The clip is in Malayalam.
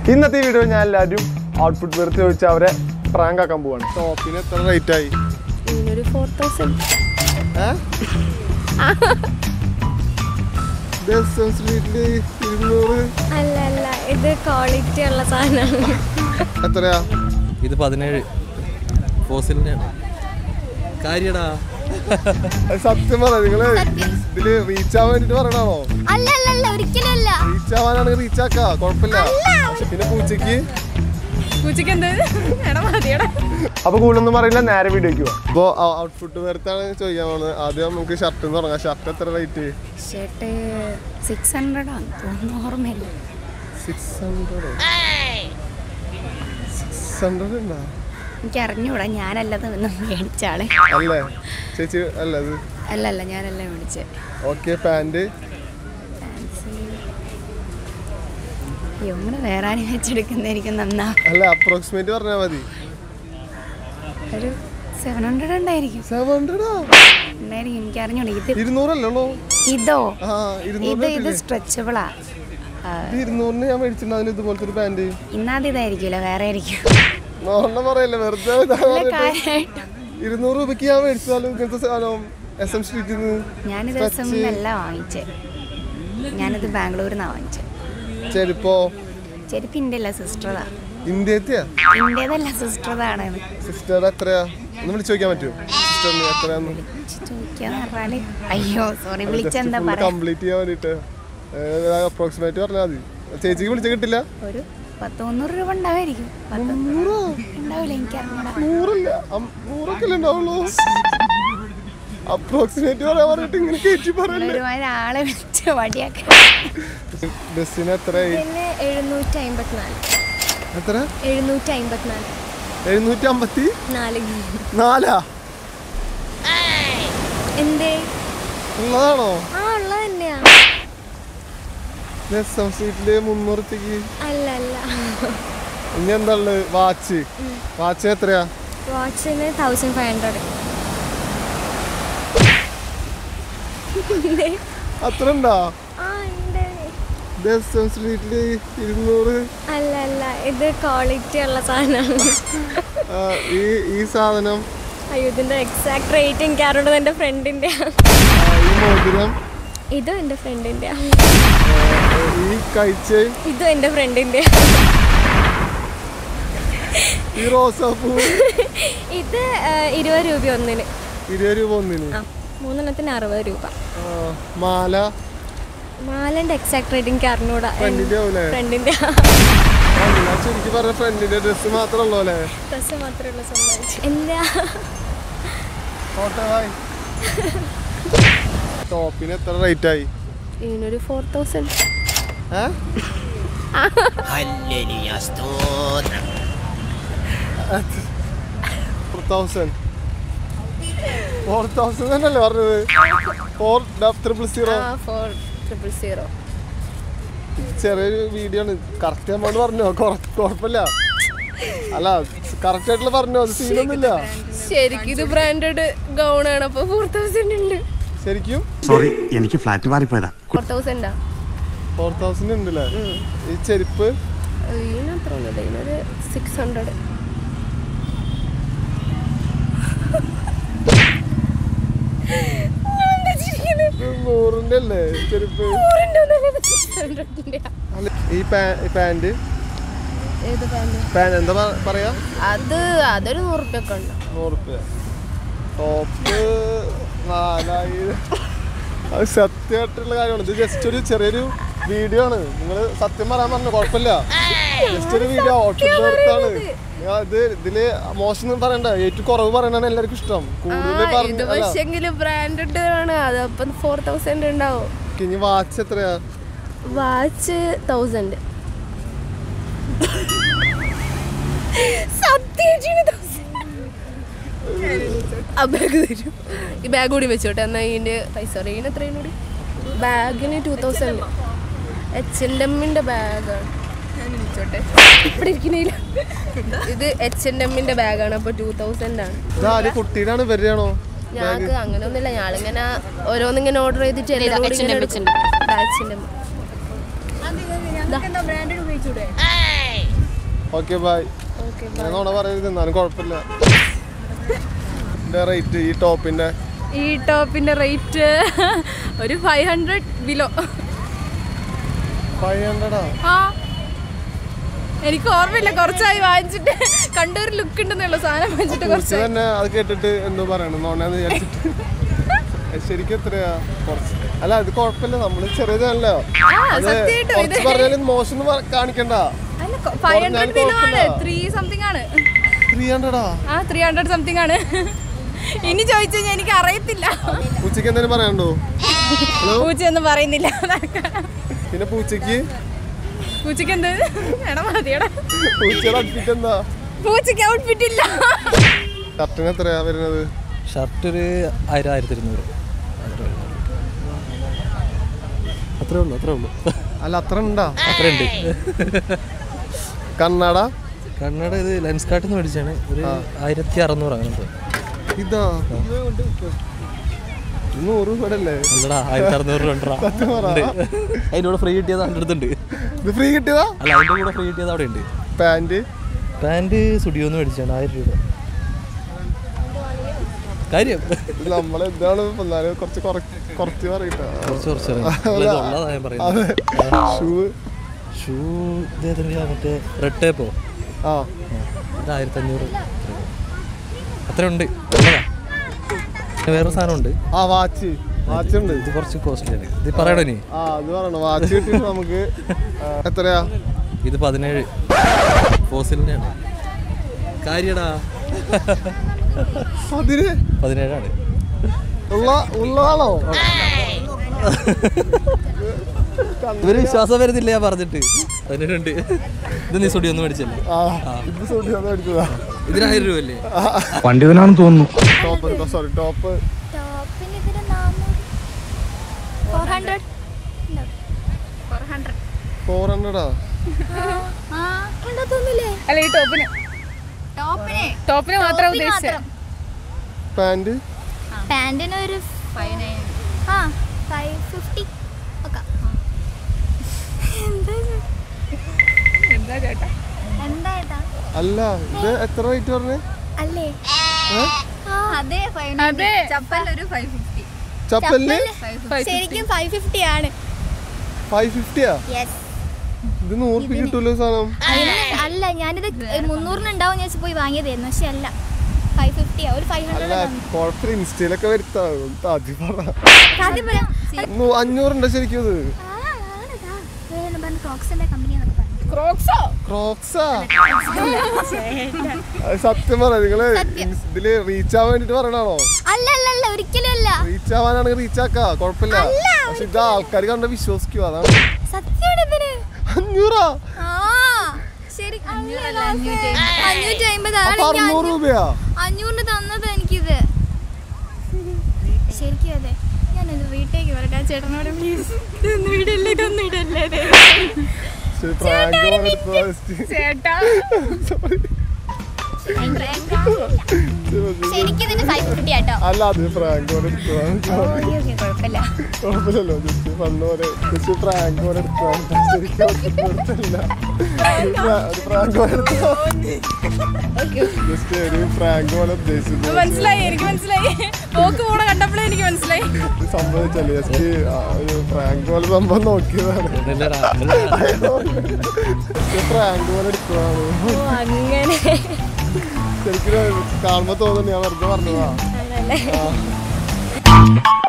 ഇന്നത്തെ ഈ വീഡിയോ ഞാൻ എല്ലാവരും ഔട്ട്ഫിറ്റ് വെറുതെ ചോദിച്ചാൽ അവരെ പ്രാങ്ക് ആക്കാൻ പോവാണ് ടോപ്പിന് എത്ര റേറ്റ് ആയി ഇതിനൊരു ഫോർ തൗസൻഡ് സ്ട്രീറ്റില് ഇരുന്നൂറ് അല്ല അല്ല ഇത് ക്വാളിറ്റി ഉള്ള സാധനമാണ് എത്രയാ ഇത് പതിനേഴ് ഫോസിലിൻ്റെയാണ് കാര്യടാ അത് സത്യം പറ നിങ്ങള് ഇതില് റീച്ച് ആവാൻ വേണ്ടിട്ട് പറയണാണോ അല്ല അല്ല അല്ല ഒരിക്കലും അല്ല റീച്ച് ആവാനാണെങ്കിൽ റീച്ച് ആക്കാ കുഴപ്പമില്ല പക്ഷെ പിന്നെ പൂച്ചക്ക് പൂച്ചക്ക് എന്ത് എടാ മതിയടാ അപ്പൊ കൂടുതലൊന്നും പറയില്ല നേരെ വീഡിയോക്ക് പോവാം അപ്പൊ ഔട്ട്ഫിറ്റ് വേർത്താണ് ചോദിക്കാൻ പോകുന്നത് ആദ്യം നമുക്ക് ഷർട്ട് എന്ന് തുടങ്ങാം ഷർട്ട് എത്ര റേറ്റ് ഷർട്ട് സിക്സ് ഹൺഡ്രഡ് ആണ് തോന്നുന്നു ഓർമ്മയില്ല സിക്സ് ഹൺഡ്രഡ് സിക്സ് ഹൺഡ്രഡ് ഉണ്ടോ എനിക്ക് അറിഞ്ഞൂടാ ഞാനല്ലത് ഒന്ന് മേടിച്ചാളെ അല്ലേ ചേച്ചി അല്ല അത് അല്ല അല്ല ഞാനല്ല മേടിച്ചത് ഓക്കെ പാൻറ് അയ്യോ നമ്മള് വേറെ ആരും വെച്ചെടുക്കുന്നതായിരിക്കും നന്നാ അല്ല അപ്രോക്സിമേറ്റ് പറഞ്ഞാൽ മതി ഒരു സെവൻ ഹൺഡ്രഡ് ഉണ്ടായിരിക്കും സെവൻ ഹൺഡ്രഡാ ഉണ്ടായിരിക്കും എനിക്ക് അറിഞ്ഞൂടാ ഇത് ഇരുന്നൂറല്ലേ ഉള്ളൂ ഇതോ ആ ഇത് ഇരുന്നൂറ് ഇത് സ്ട്രെച്ചബിളാ ഇത് ഇരുന്നൂറിന് ഞാൻ മേടിച്ചിട്ടുണ്ട് അതിന് ഇതുപോലത്തെ ഒരു പാൻറ് ഇന്നാദ്യം ഇതായിരിക്കുമല്ലോ വേറെ ആയിരിക്കും നോർണ്ണ പറയല്ലേ വെറുതെ ഇതാ നല്ല പറഞ്ഞിട്ട്. കാര്യമായിട്ട് ഇരുന്നൂറ് രൂപയ്ക്ക് ഞാൻ മേടിച്ചാലും ഇങ്ങനത്തെ സാധനം എസ് എം സ്ട്രീറ്റിൽ നിന്ന് ഞാനിത് ദിവസം അല്ല വാങ്ങിച്ചേ ഞാനിത് ബാംഗ്ലൂരിൽ നിന്നാണ് വാങ്ങിച്ചത് ചെരുപ്പോ ചെരുപ്പിൻ്റെ അല്ല സിസ്റ്ററതാ ഇന്ത്യത്തെയാ ഇന്റേതല്ല സിസ്റ്ററതാണ് സിസ്റ്റർ എത്രയാ ഒന്ന് വിളിച്ചു ചോദിക്കാൻ പറ്റുമോ സിസ്റ്ററിന് എത്രയാന്ന് ചോദിക്കാന്ന് പറഞ്ഞാല് അയ്യോ സോറി വിളിച്ചെന്താ പറയാ കംപ്ലീറ്റ് ചെയ്യാൻ വേണ്ടിട്ട് അപ്രോക്സിമേറ്റ് പറഞ്ഞാൽ മതി ചേച്ചിക്ക് വിളിച്ച കിട്ടില്ല ഒരു പത്ത് മുന്നൂറ് രൂപ ഉണ്ടാവായിരിക്കും പത്ത് ഉണ്ടാവില്ല എനിക്ക് അറിഞ്ഞൂടാ നൂറില്ല അം- നൂറൊക്കെ അല്ലേ ഉണ്ടാവുള്ളൂ അപ്രോക്സിമേറ്റ് പറയാൻ പറഞ്ഞിട്ട് ഇങ്ങനെ കയറ്റി പറയല്ലേ ഒരുമാതിരി ആളെ വിളിച്ച് വടിയാക്കി ബസ്സിന് എത്രയായി പിന്നെ എഴുന്നൂറ്റി അമ്പത്തിനാല് എത്ര എഴുന്നൂറ്റി അമ്പത്തിനാല് എഴുന്നൂറ്റി അമ്പത്തി നാല് നാലാ എന്തേ ഉള്ളതാണോ ആ ഉള്ളത് തന്നെയാ എസ് എം സ്ട്രീറ്റില് മുന്നൂറത്തേക്ക് അല്ല അല്ല ഇനി എന്താ ഉള്ളത് വാച്ച് വാച്ച് എത്രയാ വാച്ചിന് തൗസൻഡ് ഫൈവ് ഹൺഡ്രഡ് അത്ര ഉണ്ടോ ആ ഉണ്ട് എസ് എം സ്ട്രീറ്റില് ഇരുന്നൂറ് അല്ല അല്ല ഇത് ക്വാളിറ്റി ഉള്ള സാധനമാണ് ആ, ഈ ഈ സാധനം അയ്യോ ഇതിന്റെ എക്സാക്ട് റേറ്റ് എനിക്ക് അറിയേണ്ടത് എൻ്റെ ഫ്രണ്ടിന്റെ ആ, ഈ മോതിരം ഇതും എൻ്റെ ഫ്രണ്ടിന്റെ ആ, ഈ കഴിച്ച ഇതും എൻ്റെ ഫ്രണ്ടിന്റെ ഈ റോസാപ്പൂ ഇത് ആ, ഇരുപത് രൂപ ഒന്നിന് ഇരുപത് രൂപ ഒന്നിന് ആ മൂന്നെണ്ണത്തിന് അറുപത് രൂപ ആ, മാല മാലന്റെ എക്സാക്ട് റേറ്റ് എനിക്ക് അറിഞ്ഞൂടാ ഫ്രണ്ടിന്റെ ആവൂലേ ഫ്രണ്ടിന്റെ ആ, ഞാൻ ശരിക്കും പറഞ്ഞ ഫ്രണ്ടിന്റെ ഡ്രസ്സ് മാത്രമേ ഉള്ളൂ അല്ലേ ഡ്രസ് മാത്രമേ ഉള്ളൂ സ്വന്തമായിട്ട് എന്താ ഓട്ടെ ബായ് ടോപ്പിന് എത്ര റേറ്റ് ആയി ഇതിനൊരു ഫോർ തൗസൻഡ് ഏ ഹല്ലേലൂയ സ്തോത്രം ഫോർ തൗസൻഡ് ഫോർ തൗസൻഡ് തന്നെയല്ലേ പറഞ്ഞത് ഫോർ ട്രിപ്പിൾ സീറോ ആ ഫോർ ട്രിപ്പിൾ സീറോ ചെറിയൊരു വീഡിയോ ആണ് കറക്റ്റ് എമൗണ്ട് പറഞ്ഞോ കൊറ- കുഴപ്പമില്ല അല്ല കറക്റ്റ് ആയിട്ടുള്ള പറഞ്ഞോ അത് സീനൊന്നുമില്ല ശരിക്കും ഇത് ബ്രാൻഡഡ് ഗൗൺ ആണ് അപ്പൊ ഫോർ തൗസൻഡ് ഉണ്ട് ശരിക്കും സോറി എനിക്ക് ഫ്ലാറ്റ് മാറിപ്പോയതാ ഫോർ തൗസൻഡാ ഫോർ തൗസൻഡ് ഉണ്ടല്ലേ ഈ ചെരുപ്പ് ഇതിനത്ര ഒന്നുമില്ല ഇതിനൊരു സിക്സ് ഹൺഡ്രഡ് ഇത് നൂറിന്റെ അല്ലേ ചെരുപ്പ് അല്ല, ഈ പാന്റ് ഏത് പാൻറ് പാന്റ് എന്താ പ- പറയാ അത് അതൊരു നൂറുപ്യൊക്കെ ഉണ്ട് നൂറുപ്യ ടോപ്പ് നാലായിരം അത് സത്യമായിട്ടുള്ള കാര്യമാണ് ഇത് ജസ്റ്റ് ഒരു ചെറിയൊരു വീഡിയോ ആണ് നിങ്ങൾ സത്യം പറയാൻ പറഞ്ഞു കുഴപ്പമില്ല ജസ്റ്റ് ഒരു വീഡിയോ ഓട്ടോർത്താണ് ഇത് ഇതില് മോശം ഒന്നും പറയണ്ട ഏറ്റവും കുറവ് പറയണതാണ് എല്ലാവർക്കും ഇഷ്ടം കൂടുതൽ ഇത് പറഞ്ഞു അല്ല പക്ഷെങ്കിൽ ബ്രാൻഡഡ് ആണ് അത് അപ്പം ഫോർ തൗസൻഡ് ഉണ്ടാവും ഇനി വാച്ച് എത്രയാ വാച്ച് തൗസൻഡ് സത്യം ആ ബാഗ് തരും ഈ ബാഗ് കൂടി വെച്ചോട്ടെ എന്നാൽ ഇതിൻ്റെ പൈസ അറിയാം ഇതിന് എത്രയും കൂടി ബാഗിന് ടൂ തൗസൻഡ് എച്ച് എൻ എമ്മിൻ്റെ ബാഗാണ് ഞാൻ വിളിച്ചോട്ടെ ഇവിടെ ഇരിക്കണില്ല ഇത് എച്ച് എൻ എമ്മിൻ്റെ ബാഗാണ് അപ്പോൾ ടൂ തൗസൻഡ് ആണ് ഇത് ആര് കുട്ടിയുടെ ആണ് വരികയാണോ ഞങ്ങൾക്ക് അങ്ങനെയൊന്നുമില്ല ഞാളിങ്ങനെ ഓരോന്നിങ്ങനെ ഓർഡർ ചെയ്തിട്ട് എല്ലാം കൂടി ഇങ്ങനെ എടുക്കും. H&M. ദാ. ഓക്കെ ബൈ ഓക്കെ ഞാൻ നോണ പറയരുത് എന്നാലും കുഴപ്പമില്ല ഇതിന്റെ റേറ്റ് ഈ ടോപ്പിന്റെ ഈ ടോപ്പിന്റെ റേറ്റ് ഒരു ഫൈവ് ഹൺഡ്രഡ് ബിലോ ഫൈവ് ഹൺഡ്രഡാ ആ എനിക്ക് ഓർമ്മയില്ല കുറച്ചായി വാങ്ങിച്ചിട്ട് കണ്ടൊരു ലുക്ക് ഉണ്ടെന്നുള്ള സാധനം വാങ്ങിച്ചിട്ട് കുറച്ച് കുറച്ചായി തന്നെ അത് കേട്ടിട്ട് എന്തോ പറയണം നോണാന്ന് വിചാരിച്ചിട്ട് ഏ, ശരിക്കും എത്രയാ കുറച്ച് അല്ല ഇത് കുഴപ്പമില്ല നമ്മള് ചെറിയതല്ലോ ആ അത് സത്യമായിട്ടും ഇത് കുറച്ച് പറഞ്ഞാലും മോശം എന്ന് പറ- കാണിക്കണ്ട ഫൈവ് ഹൺഡ്രഡ് കുറഞ്ഞാലും ബിലോ ആണ് കുഴപ്പമില്ല. ത്രീ സംതിങ് ആണ് ത്രീ ഹൺഡ്രഡാ ആ ത്രീ ഹൺഡ്രഡ് സംതിങ് ആണ് ഇനി ചോദിച്ചു കഴിഞ്ഞാൽ എനിക്ക് അറിയത്തില്ല പൂച്ചയ്ക്ക് എന്തെങ്കിലും പറയാനുണ്ടോ ഹലോ പൂച്ചയൊന്നും പറയുന്നില്ല പിന്നെ പൂച്ചയ്ക്ക് പൂച്ചയ്ക്ക് എന്ത് എടാ മതിയടാ പൂച്ചയുടെ ഔട്ട്ഫിറ്റ് എന്താ പൂച്ചയ്ക്ക് ഔട്ട്ഫിറ്റ് ഇല്ല ഷർട്ടിന് എത്രയാ വരുന്നത് ഷർട്ട് ഒരു ആയിരം ആയിരത്തി ഇരുന്നൂറ് അത്രേ ഉള്ളൂ അത്രേ ഉള്ളൂ അല്ല അത്ര ഉണ്ടാ അത്രയുണ്ട് കണ്ണട കണ്ണട ഇത് ലെൻസ് കാർട്ടിൽ നിന്ന് മേടിച്ചാണ് ഒരു ആയിരത്തി അറുന്നൂറ് അങ്ങനെ എന്തോ. ഇതാ ഇത് നൂറ് രൂപയുടെ അല്ലേ അല്ലടാ ആയിരത്തി അറുന്നൂറ് രൂപ ഉണ്ട് അതിൻ്റെ കൂടെ ഫ്രീ കിട്ടിയത് എൻ്റെ അടുത്തുണ്ട് ഇത് ഫ്രീ കിട്ടിയതാ അല്ല അതിൻ്റെ കൂടെ ഫ്രീ കിട്ടിയത് അവിടെ ഉണ്ട് പാന്റ് പാൻറ് സ്റ്റുഡിയോന്ന് മേടിച്ചാണ് ആയിരം രൂപ കാര്യം ഇത് നമ്മളെന്താണ് എന്നാലും കുറച്ച് കുറച്ച് കുറച്ച് പറയട്ടാ കുറച്ച് കുറച്ച് ഉള്ളതാ ഞാൻ പറയുന്നത് ഷൂ ഷൂ ഇതേതിൻ്റെ മറ്റേ റെഡ് ടേപ്പോ ആ ഇത് ആയിരത്തി അഞ്ഞൂറ് അത്ര ഉണ്ട് ഉള്ളതാ. പിന്നെ വേറെ സാധനമുണ്ട് ആ വാച്ച് വാച്ച് ഉണ്ട് ഇത് കുറച്ച് കോസ്റ്റ്ലിയാണ് ഇത് പറയണോ ഇനി ആ അത് പറയണം വാച്ച് കിട്ടിയിട്ട് നമുക്ക് ആ, എത്രയാ ഇത് പതിനേഴ് ഫോസിലിൻ്റെയാണ് കാര്യടാ അതിന് പതിനേഴാണ് ഉള്ള ഉള്ളതാണോ ഇവര് വിശ്വാസം വരുന്നില്ല ഞാൻ പറഞ്ഞിട്ട് പതിനേഴുണ്ട് ഇത് നീ സ്റ്റുഡിയോ ഒന്ന് മേടിച്ചല്ലേ ആ ഇത് സൂട്ടിയാണ് എടുത്തതാ ഇതിനായിരം രൂപ അല്ലേ പണ്ഡിതനാണെന്ന് തോന്നുന്നു ടോപ്പ് സോറി ടോപ്പ് ടോപ്പിന് ഇതിന് നാന്നൂറ് ഫോർ ഹൺഡ്രഡ് ഫോർ ഹൺഡ്രഡാ ആ കണ്ടാത്തൊന്നുമില്ലേ അല്ല ഈ ടോപ്പിന് ടോപ്പിന് ടോപ്പിന് മാത്രം ഉദ്ദേശിച്ചത് പാന്റ് പാൻറ്റിന് ഒരു ആ ഫൈവ് ഫിഫ്റ്റി ഒക്കെ എന്താ ഇത്? എന്താ ചേട്ടാ എന്താ ഇതാ അല്ല ഇത് എത്ര റേറ്റ് പറഞ്ഞേ അല്ലേ ആ അതെ ഫൈവ് അതെ ചപ്പലൊരു ഫൈവ് ഫിഫ്റ്റി ചപ്പലിന് ശരിക്കും ഫൈവ് ഫിഫ്റ്റി ആണ് ഫൈവ് ഫിഫ്റ്റിയാ യെസ് ഇത് നൂറ് രൂപ കിട്ടൂല്ലോ സാധനം അല്ല ഞാനിത് മുന്നൂറിന് ഉണ്ടാവും ഞാൻ പോയി വാങ്ങിയതായിരുന്നു പക്ഷെ അല്ല ഫൈവ് ഫിഫ്റ്റിയാ ഒരു ഫൈവ് അല്ല ഹൺഡ്രഡ് കുഴപ്പമില്ല ഇൻസ്റ്റയിലൊക്കെ വരുത്താ ആദ്യം പറ ആദ്യം പറയാം നൂ- അഞ്ഞൂറുണ്ടോ ശരിക്കും ഇത് ആ, ആണതാ. വേറെ പറഞ്ഞ ക്രോക്സിന്റെ കമ്പനി എന്നൊക്കെ പറഞ്ഞു ക്രോക്സോ ക്രോക്സാ അത് സത്യം പറ നിങ്ങള് ഇതില് റീച്ച് ആവാൻ വേണ്ടിട്ട് പറയണാണോ അല്ല അല്ല അല്ല ഒരിക്കലും അല്ല റീച്ച് ആവാനാണെങ്കിൽ റീച്ച് ആക്കാ കുഴപ്പമില്ല പക്ഷെ ഇത് ആൾക്കാർ കണ്ട വിശ്വസിക്കുക അതാണ് സത്യമാണ് ഇതിന് അഞ്ഞൂറാ ആ ശരി അഞ്ഞൂറ്റി അമ്പത് അപ്പൊ അറുന്നൂറ് രൂപയാ അഞ്ഞൂറിന് തന്നത് എനിക്കിത് ശരിക്കും അതെ ഞാനത് വീട്ടിലേക്ക് വരട്ടെ ആ ചേട്ടനോട് പ്ലീസ് ഇതൊന്നും ഇടല്ലേ ഇതൊന്നും ഇടല്ലേ ശരി പ്രാങ്ക് പോലെ എടുത്തതാ just. ചേട്ടാ ശരിക്കും ഇതിന് ഫൈവ് ഫിഫ്റ്റി ആട്ടോ അല്ല അത് പ്രാങ്ക് പോലെ എടുത്തതാണ് കുഴപ്പമില്ല കുഴപ്പമില്ലല്ലോ ജസ്റ്റ് പണ്ട് പോലെ ജസ്റ്റ് പ്രാങ്ക് പോലെ എടുത്തതാണ് ശരിക്കും എടുത്തില്ല ഒരു പ്രാ- ഒരു പ്രാങ്ക് പോലെ എടുത്തതാണ് ജസ്റ്റ് ഒരു പ്രാങ്ക് പോലെ ഉദ്ദേശിച്ചത് മനസ്സിലായി എനിക്ക് മനസ്സിലായി പോക്ക് പോണ കണ്ടപ്പോഴേ എനിക്ക് മനസ്സിലായി ഇത് സംഭവിച്ചല്ലേ ജസ്റ്റ് ഒരു പ്രാങ്ക് പോലെ സംഭവം നോക്കിയതാണ് ഇതല്ലടാ, ജസ്റ്റ് പ്രാങ്ക് പോലെ എടുത്തതാണ് ഓ അങ്ങനെ ശരിക്കും കാണുമ്പോ തോന്നുന്നു ഞാൻ വെറുതെ പറഞ്ഞതാ ആണല്ലേ ആ.